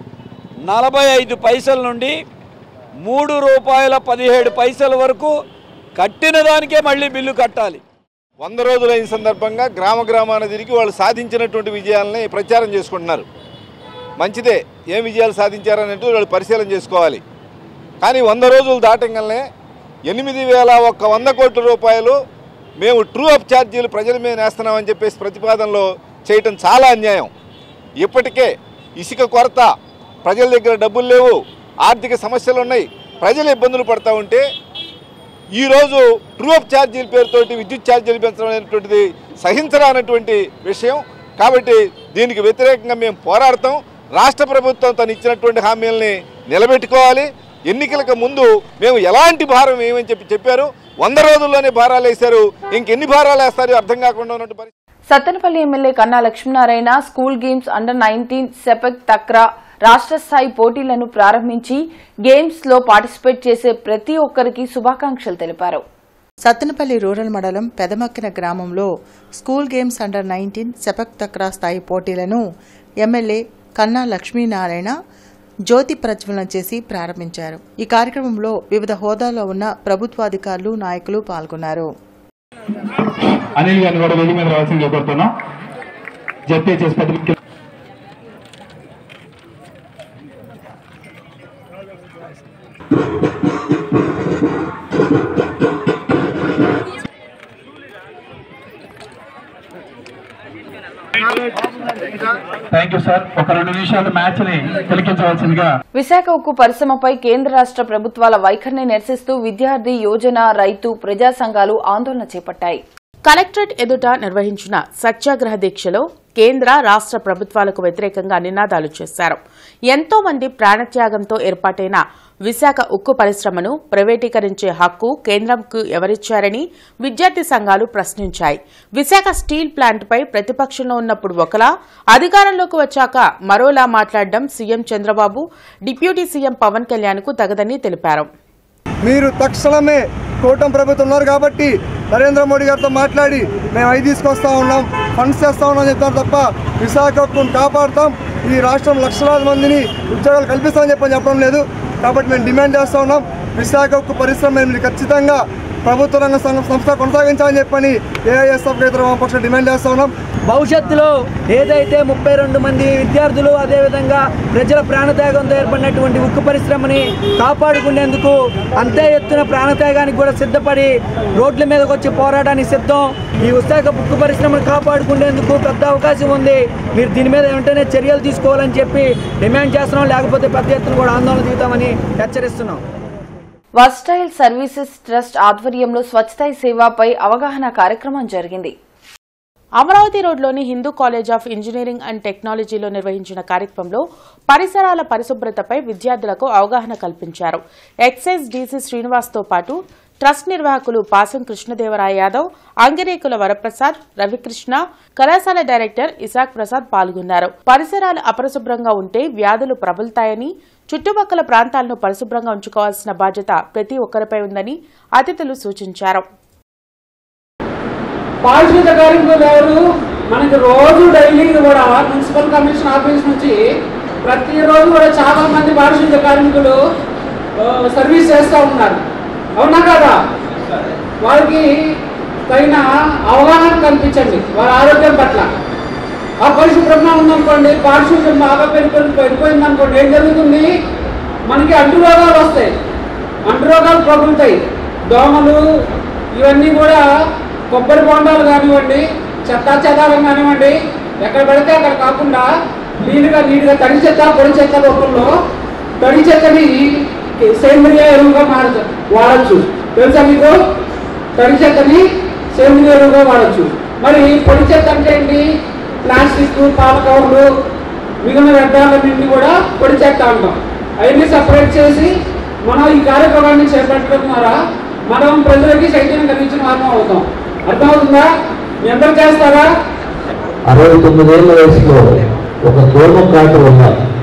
నలభై ఐదు పైసల నుండి మూడు రూపాయల పదిహేడు పైసల వరకు కట్టిన దానికే మళ్ళీ బిల్లు కట్టాలి వంద రోజులైన సందర్భంగా గ్రామ గ్రామాన తిరిగి వాళ్ళు సాధించినటువంటి విజయాలని ప్రచారం చేసుకుంటున్నారు మంచిదే ఏం విజయాలు సాధించారనేది వాళ్ళు పరిశీలన చేసుకోవాలి కానీ వంద రోజులు దాటంగానే ఎనిమిది వేల ఒక్క వంద కోట్ల రూపాయలు మేము ట్రూ అప్ ఛార్జీలు ప్రజల మీద వేస్తున్నామని చెప్పేసి ప్రతిపాదనలో చేయటం చాలా అన్యాయం ఇప్పటికే ఇసుక కొరత ప్రజల దగ్గర డబ్బులు లేవు ఆర్థిక సమస్యలు ఉన్నాయి ప్రజలు ఇబ్బందులు పడతా ఉంటే ఈరోజు ట్రూ అప్ ఛార్జీల పేరుతోటి విద్యుత్ ఛార్జీలు పెంచడం అనేటువంటిది సహించరానటువంటి విషయం కాబట్టి దీనికి వ్యతిరేకంగా మేము పోరాడతాం రాష్ట్ర ప్రభుత్వం తను ఇచ్చినటువంటి హామీలని నిలబెట్టుకోవాలి ఎన్నికలకు ముందు మేము ఎలాంటి భారం ఏమని చెప్పి చెప్పారు వంద రోజుల్లోనే భారాలు వేశారు ఇంకెన్ని భారాలు వేస్తారో అర్థం కాకుండా ఉన్నటువంటి పరిస్థితి Sattenapalli MLA Kanna Lakshminarayana school games under nineteen sepak takraw రాష్ట్ర స్థాయి పోటీలను ప్రారంభించి గేమ్స్ లో పార్టిసిపేట్ చేసే ప్రతి ఒక్కరికి శుభాకాంక్షలు తెలిపారు సత్తెనపల్లి రూరల్ మండలం పెదమక్కిన గ్రామంలో school games under nineteen sepak takraw స్థాయి పోటీలను ఎమ్మెల్యే కన్నా లక్ష్మీనారాయణ జ్యోతి ప్రజ్వలన చేసి ప్రారంభించారు ఈ కార్యక్రమంలో వివిధ హోదాలో ఉన్న ప్రభుత్వాధికారులు నాయకులు పాల్గొన్నారు అనిల్ గారిని కూడా వేదిక మీద రావాల్సిందిగా కోరుతున్నాం జడ్పీ చేసి పత్రిక థ్యాంక్ యూ సార్ ఒక రెండు నిమిషాలు మ్యాచ్ ని తిలకించవలసిందిగా విశాఖ ఉక్కు పరిశ్రమపై కేంద్ర రాష్ట్ర ప్రభుత్వాల వైఖరిని నిరసిస్తూ విద్యార్థి యోజన రైతు ప్రజా సంఘాలు ఆందోళన చేపట్టాయి కలెక్టరేట్ ఎదుట నిర్వహించిన సత్యాగ్రహ దీక్షలో కేంద్ర రాష్ట్ర ప్రభుత్వాలకు వ్యతిరేకంగా నినాదాలు చేశారు ఎంతో మంది ప్రాణత్యాగంతో ఏర్పాటైన విశాఖ ఉక్కు పరిశ్రమను ప్రైవేటీకరించే హక్కు కేంద్రంకు ఎవరిచ్చారని విద్యార్థి సంఘాలు ప్రశ్నించాయి విశాఖ స్టీల్ ప్లాంట్పై ప్రతిపక్షంలో ఉన్నప్పుడు ఒకలా అధికారంలోకి వచ్చాక మరోలా మాట్లాడడం CM Chandrababu deputy CM Pawan కళ్యాణ్కు తగదని తెలిపారు మీరు తక్షణమే కూటమి ప్రభుత్వం ఉన్నారు కాబట్టి నరేంద్ర మోడీ గారితో మాట్లాడి మేము అవి తీసుకొస్తా ఉన్నాం ఫండ్స్ చేస్తా ఉన్నాం చెప్తారు తప్ప విశాఖను కాపాడుతాం ఈ రాష్ట్రం లక్షలాది మందిని ఉద్యోగాలు కల్పిస్తామని చెప్పని చెప్పడం లేదు కాబట్టి మేము డిమాండ్ చేస్తా ఉన్నాం విశాఖ ఉక్కు పరిశ్రమ మీరు ఖచ్చితంగా ప్రభుత్వ రంగ సంఘ సంస్థ కొనసాగించాలని చెప్పని ఏఐఎస్ఎఫ్ ఇతర వామపక్ష డిమాండ్ చేస్తా ఉన్నాం భవిష్యత్తులో ఏదైతే ముప్పై రెండు మంది విద్యార్థులు అదేవిధంగా ప్రజల ప్రాణత్యాగంతో ఏర్పడినటువంటి ఉక్కు పరిశ్రమని కాపాడుకునేందుకు అంతే ఎత్తున ప్రాణత్యాగానికి కూడా సిద్ధపడి రోడ్ల మీదకి వచ్చి పోరాటానికి సిద్ధం ఈ విశాఖ ఉక్కు పరిశ్రమను కాపాడుకునేందుకు పెద్ద అవకాశం ఉంది మీరు దీని మీద వెంటనే చర్యలు తీసుకోవాలని చెప్పి డిమాండ్ చేస్తున్నాం లేకపోతే పెద్ద ఎత్తున కూడా ఆందోళన దిగుతామని హెచ్చరిస్తున్నాం వర్స్టైల్ సర్వీసెస్ ట్రస్ట్ ఆధ్వర్యంలో స్వచ్ఛతా సేవపై అవగాహన కార్యక్రమం జరిగింది అమరావతి రోడ్లోని Hindu college of engineering and టెక్నాలజీలో నిర్వహించిన కార్యక్రమంలో పరిసరాల పరిశుభ్రతపై విద్యార్థులకు అవగాహన కల్పించారు ఎక్సైజ్ డీసీ శ్రీనివాస్తో పాటు ట్రస్ట్ నిర్వాహకులు పాసం కృష్ణదేవరాయ యాదవ్ అంగిరేకుల వరప్రసాద్ రవికృష్ణ కళాశాల డైరెక్టర్ ఇసాక్ ప్రసాద్ పాల్గొన్నారు పరిసరాలు అపరిశుభ్రంగా ఉంటే వ్యాధులు ప్రబలుతాయని చుట్టుపక్కల ప్రాంతాలను పరిశుభ్రంగా ఉంచుకోవాల్సిన బాధ్యత ప్రతి ఒక్కరిపై ఉందని అతిథులు సూచించారు పారిశుద్ధ కార్మికులు ఎవరు మనకి రోజు డైలీ కూడా మున్సిపల్ కమిషన్ ఆఫీస్ నుంచి ప్రతిరోజు కూడా చాలా మంది పారిశుద్ధ కార్మికులు ఆ, సర్వీస్ చేస్తూ ఉన్నారు అవునా కదా వాళ్ళకి తగిన అవగాహన కల్పించండి వాళ్ళ ఆరోగ్యం పట్ల అపరిశుభ్రంగా ఉందనుకోండి పారిశుద్ధ్యం బాగా పెరిగిపోయి పెరిగిపోయింది అనుకోండి ఏం జరుగుతుంది మనకి అంటు రోగాలు వస్తాయి అంటు రోగాలు ప్రబలుతాయి దోమలు ఇవన్నీ కూడా కొబ్బరి బొండాలు కానివ్వండి చెత్త చెదారం కానివ్వండి ఎక్కడ పడితే అక్కడ కాకుండా నీట్గా నీట్గా తడి చెత్త పొడి చెత్త రూపంలో తడి చెత్తని సేంద్రియ ఎరువుగా మారచ్చు వాడచ్చు తెలుసా మీకు తడి చెత్తని సేంద్రియ ఎరువుగా వాడచ్చు మరి పొడి చెత్త అంటే ఏంటి ప్లాస్టిక్ పాల కవర్లు మిగిలిన వ్యర్థాలన్నింటినీ కూడా పొడి చెత్త అంటాం అవన్నీ సపరేట్ చేసి మనం ఈ కార్యక్రమాన్ని చేపట్టడం ద్వారా మనం ప్రజలకి చైతన్యం కలిగించిన వారం అవుతాం అర్థమవుతుందా మీ అందరు చేస్తారా అరవై తొమ్మిదేళ్ల వయసులో ఒక దోమ కాటు వల్ల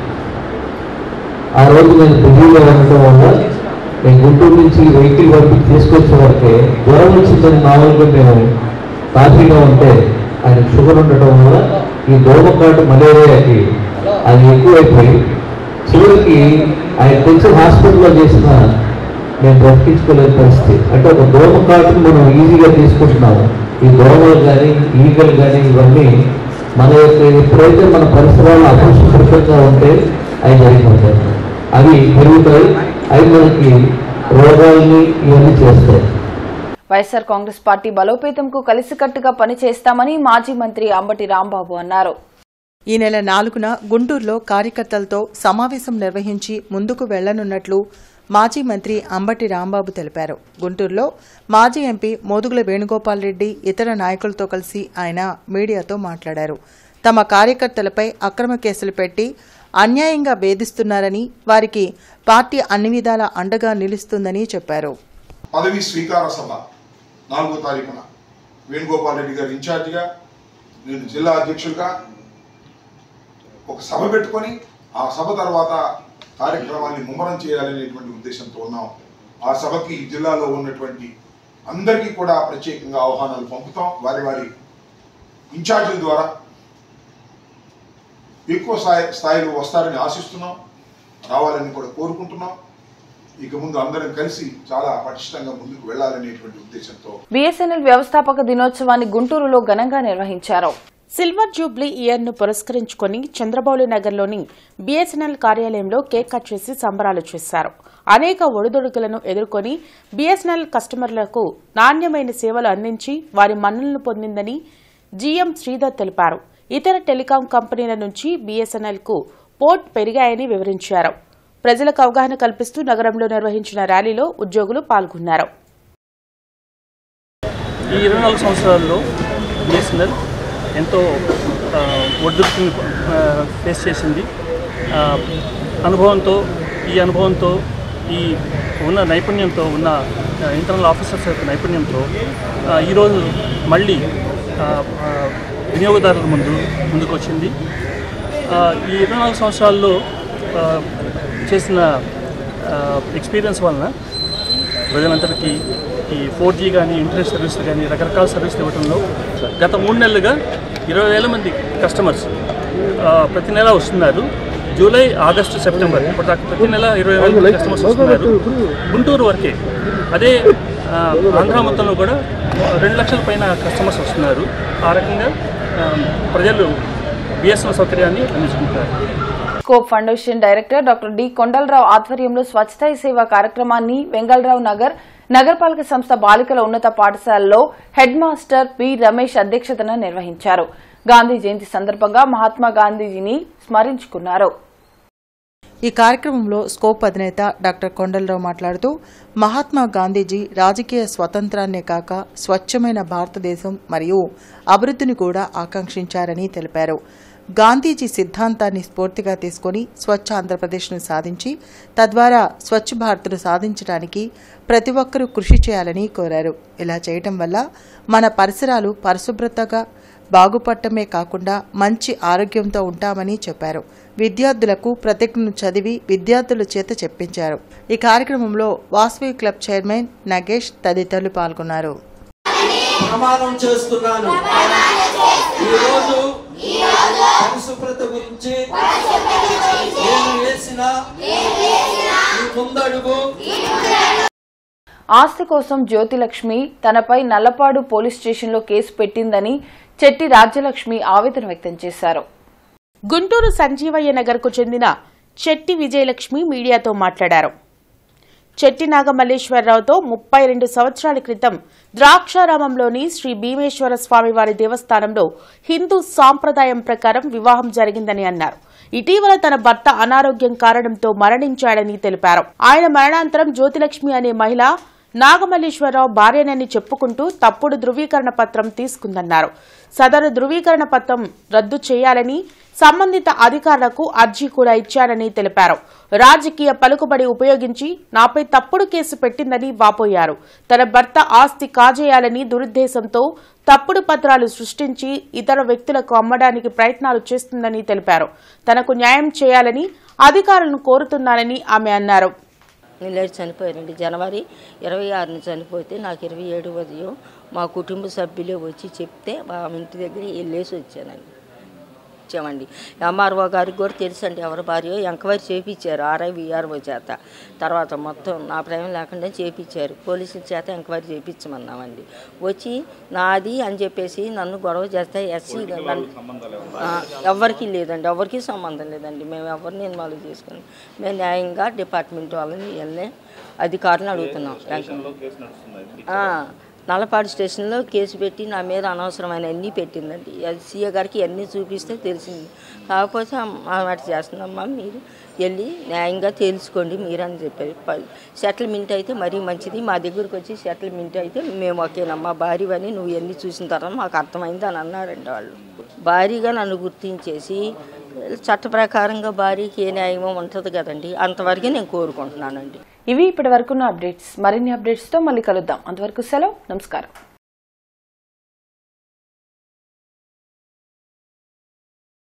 ఆ రోజు నేను ఢిల్లీలో ఉండటం వల్ల నేను గుంటూరు నుంచి వెహికల్ పంపించి తీసుకొచ్చే వరకే జ్వరం వచ్చిందని మామూలుగా మేము కాఫీగా ఉంటే ఆయన షుగర్ ఉండటం వల్ల ఈ దోమ కాటు మలేరియాకి అది ఎక్కువైపోయి చివరికి ఆయన తెచ్చి హాస్పిటల్లో చేసిన మేము బ్రతికించుకోలేని పరిస్థితి అంటే ఒక దోమ కాటును మనం ఈజీగా తీసుకుంటున్నాము ఈ దోమలు కానీ ఈగలు కానీ ఇవన్నీ మన యొక్క ఎప్పుడైతే మన పరిసరాలు అపరిశుభ్రంగా ఉంటే అవి జరిగిపోతాయి అవి పెరుగుతాయి అవి మనకి రోగాల్ని ఇవన్నీ చేస్తాయి వైఎస్సార్ కాంగ్రెస్ పార్టీ బలోపేతంకు కలిసికట్టుగా పనిచేస్తామని మాజీ మంత్రి అంబటి రాంబాబు అన్నారు ఈ నెల నాలుగున గుంటూరులో కార్యకర్తలతో సమావేశం నిర్వహించి ముందుకు వెళ్లనున్నట్లు మాజీ మంత్రి అంబటి రాంబాబు తెలిపారు గుంటూరులో మాజీ ఎంపీ మోదుగుల వేణుగోపాల్ రెడ్డి ఇతర నాయకులతో కలిసి ఆయన మీడియాతో మాట్లాడారు తమ కార్యకర్తలపై అక్రమ కేసులు పెట్టి అన్యాయంగా వేధిస్తున్నారని వారికి పార్టీ అన్ని విధాల అండగా నిలుస్తుందని చెప్పారు పదవి స్వీకార సభ నాలుగో తారీఖున వేణుగోపాల్ రెడ్డి గారు ఇన్ఛార్జిగా నేను జిల్లా అధ్యక్షుడిగా ఒక సభ పెట్టుకొని ఆ సభ తర్వాత కార్యక్రమాన్ని ముమ్మరం చేయాలనేటువంటి ఉద్దేశంతో ఉన్నాం ఆ సభకి జిల్లాలో ఉన్నటువంటి అందరికీ కూడా ప్రత్యేకంగా ఆహ్వానాలు పంపుతాం వారి వారి ఇన్ఛార్జీల ద్వారా ఎక్కువ స్థాయి స్థాయిలో వస్తారని ఆశిస్తున్నాం రావాలని కూడా కోరుకుంటున్నాం ఇక ముందు అందరం కలిసి చాలా పటిష్టంగా ముందుకు వెళ్ళాలనేటువంటి ఉద్దేశంతో బీఎస్ఎన్ఎల్ వ్యవస్థాపక దినోత్సవాన్ని గుంటూరులో ఘనంగా నిర్వహించారు సిల్వర్ జూబ్లీ ఇయర్ ను పురస్కరించుకుని చంద్రబాబు నగర్లోని బీఎస్ఎన్ఎల్ కార్యాలయంలో కేక్ కట్ చేసి సంబరాలు చేశారు అనేక ఒడిదుడుకులను ఎదుర్కొని బీఎస్ఎన్ఎల్ కస్టమర్లకు నాణ్యమైన సేవలు అందించి వారి మన్ననలు పొందిందని జీఎం శ్రీధర్ తెలిపారు ఇతర టెలికాం కంపెనీల నుంచి బీఎస్ఎన్ఎల్ కు పోర్ట్ పెరిగాయని వివరించారు ప్రజలకు అవగాహన కల్పిస్తూ నగరంలో నిర్వహించిన ర్యాలీలో ఉద్యోగులు పాల్గొన్నారు ఈ ఇరవై నాలుగు సంవత్సరాల్లో బిఎస్ఎన్ఎల్ ఎంతో ఆ, ఒడిదుడుకుని ఆ, ఫేస్ చేసింది ఆ, అనుభవంతో ఈ అనుభవంతో ఈ ఉన్న నైపుణ్యంతో ఉన్న ఆ, ఇంటర్నల్ ఆఫీసర్స్ యొక్క నైపుణ్యంతో ఆ, ఈరోజు మళ్ళీ ఆ, ఆ, వినియోగదారుల ముందు ముందుకు వచ్చింది ఆ, ఈ ఇరవై నాలుగు సంవత్సరాల్లో ఆ, చేసిన ఎక్స్పీరియన్స్ వలన ప్రజలందరికీ ఈ ఫోర్ జీ కానీ ఇంటర్నెట్ సర్వీసులు కానీ రకరకాల సర్వీసులు ఇవ్వడంలో గత మూడు నెలలుగా ఇరవై వేల మంది కస్టమర్స్ ఆ, ప్రతి నెల వస్తున్నారు జూలై ఆగస్టు సెప్టెంబర్ ఇప్పటిదాకా ప్రతి నెల ఇరవై వేల మంది కస్టమర్స్ వస్తున్నారు గుంటూరు వరకే అదే ఆ, ఆంధ్ర మొత్తంలో కూడా రెండు లక్షల పైన కస్టమర్స్ వస్తున్నారు ఆ రకంగా ఆ, ప్రజలు బిఎస్ఎన్ఎల్ సౌకర్యాన్ని అందించుకుంటారు scope foundation director doctor D Kondalarao ఆధ్వర్యంలో స్వచ్ఛతా హీ సేవ కార్యక్రమాన్ని వెంగళరావు నగర్ నగరపాలక సంస్థ బాలికల ఉన్నత పాఠశాలలో హెడ్ మాస్టర్ పి రమేష్ అధ్యక్షతన నిర్వహించారు గాంధీ జయంతి సందర్భంగా మహాత్మా గాంధీజీని స్మరించుకున్నారు ఈ కార్యక్రమంలో స్కోప్ అధినేత డాక్టర్ కొండలరావు మాట్లాడుతూ మహాత్మా గాంధీజీ రాజకీయ స్వతంత్రాన్నే కాక స్వచ్ఛమైన భారతదేశం మరియు అభివృద్ధిని కూడా ఆకాంక్షించారని తెలిపారు గాంధీజీ సిద్ధాంతాన్ని స్ఫూర్తిగా తీసుకుని స్వచ్ఛ ఆంధ్రప్రదేశ్ను సాధించి తద్వారా స్వచ్ఛ భారత్ను సాధించడానికి ప్రతి ఒక్కరూ కృషి చేయాలని కోరారు ఇలా చేయటం వల్ల మన పరిసరాలు పరిశుభ్రతగా బాగుపడటమే కాకుండా మంచి ఆరోగ్యంతో ఉంటామని చెప్పారు విద్యార్థులకు ప్రతిజ్ఞను చదివి విద్యార్థుల చేత చెప్పించారు ఈ కార్యక్రమంలో వాసవి క్లబ్ చైర్మన్ నగేష్ తదితరులు పాల్గొన్నారు ప్రమాణం చేస్తున్నాను ఈరోజు పరిశుభ్రత గురించి నేను వేసిన ఈ ముందడుగు ఆస్తి కోసం జ్యోతిలక్ష్మి తనపై నల్లపాడు పోలీస్ స్టేషన్లో కేసు పెట్టిందని చెట్టి రాజ్యలక్ష్మి ఆవేదన వ్యక్తం చేశారు గుంటూరు సంజీవయ్య నగర్కు చెందిన చెట్టి విజయలక్ష్మి మీడియాతో మాట్లాడారు చెట్టి నాగమల్లేశ్వరరావుతో ముప్పై రెండు సంవత్సరాల క్రితం ద్రాక్షారామంలోని శ్రీ భీమేశ్వర స్వామివారి దేవస్థానంలో హిందూ సాంప్రదాయం ప్రకారం వివాహం జరిగిందని అన్నారు ఇటీవల తన భర్త అనారోగ్యం కారణంతో మరణించాడని తెలిపారు ఆయన మరణాంతరం జ్యోతిలక్ష్మి అనే మహిళ నాగమల్లేశ్వరరావు భార్యనని చెప్పుకుంటూ తప్పుడు ధృవీకరణ పత్రం తీసుకుందన్నారు సదరు ధృవీకరణ పత్రం రద్దు చేయాలని సంబంధిత అధికారులకు అర్జీ కూడా ఇచ్చారని తెలిపారు రాజకీయ పలుకుబడి ఉపయోగించి నాపై తప్పుడు కేసు పెట్టిందని వాపోయారు తన భర్త ఆస్తి కాజేయాలని దురుద్దేశంతో తప్పుడు పత్రాలు సృష్టించి ఇతర వ్యక్తులకు అమ్మడానికి ప్రయత్నాలు చేస్తుందని తెలిపారు తనకు న్యాయం చేయాలని అధికారులను కోరుతున్నానని ఆమె అన్నారు లేచి చనిపోయారండి జనవరి ఇరవై ఆరున చనిపోతే నాకు ఇరవై ఏడు ఉదయం మా కుటుంబ సభ్యులే వచ్చి చెప్తే మా ఇంటి దగ్గర వెళ్ళేసి వచ్చానండి వచ్చామండి ఎంఆర్ఓ గారికి కూడా తెలుసండి ఎవరి భార్యో ఎంక్వైరీ చేపించారు ఆర్ఐ విఆర్ఓ చేత తర్వాత మొత్తం నా ప్రేమ లేకుండా చేపించారు పోలీసుల చేత ఎంక్వైరీ చేయించమన్నామండి వచ్చి నాది అని చెప్పేసి నన్ను గొడవ చేస్తే ఎస్సీ ఎవరికి లేదండి ఎవరికి సంబంధం లేదండి మేము ఎవరిని ఇన్వాల్వ్ చేసుకుని మేము న్యాయంగా డిపార్ట్మెంట్ వాళ్ళని వెళ్ళే అధికారులను అడుగుతున్నాం ఆ, నల్లపాడు స్టేషన్లో కేసు పెట్టి నా మీద అనవసరమైన అన్నీ పెట్టిందండి సీఏ గారికి అన్నీ చూపిస్తే తెలిసింది కాకపోతే ఆ మాట చేస్తున్నామ్మా మీరు వెళ్ళి న్యాయంగా తెలుసుకోండి మీరు అని చెప్పారు ప- సెటిల్మెంట్ అయితే మరీ మంచిది మా దగ్గరకు వచ్చి సెటిల్మెంట్ అయితే మేము ఒకేనమ్మా భార్య అని నువ్వు ఎన్ని చూసిన తర్వాత మాకు అర్థమైంది అని అన్నారండి వాళ్ళు భారీగా నన్ను గుర్తించేసి చట్ట ప్రకారంగా భార్యకి ఏ న్యాయమో ఉంటుంది కదండి అంతవరకే నేను కోరుకుంటున్నానండి ఇవి ఇప్పటి వరకున్న అప్డేట్స్ మరిన్ని అప్డేట్స్ తో మళ్ళీ కలుద్దాం అంతవరకు సెలవు నమస్కారం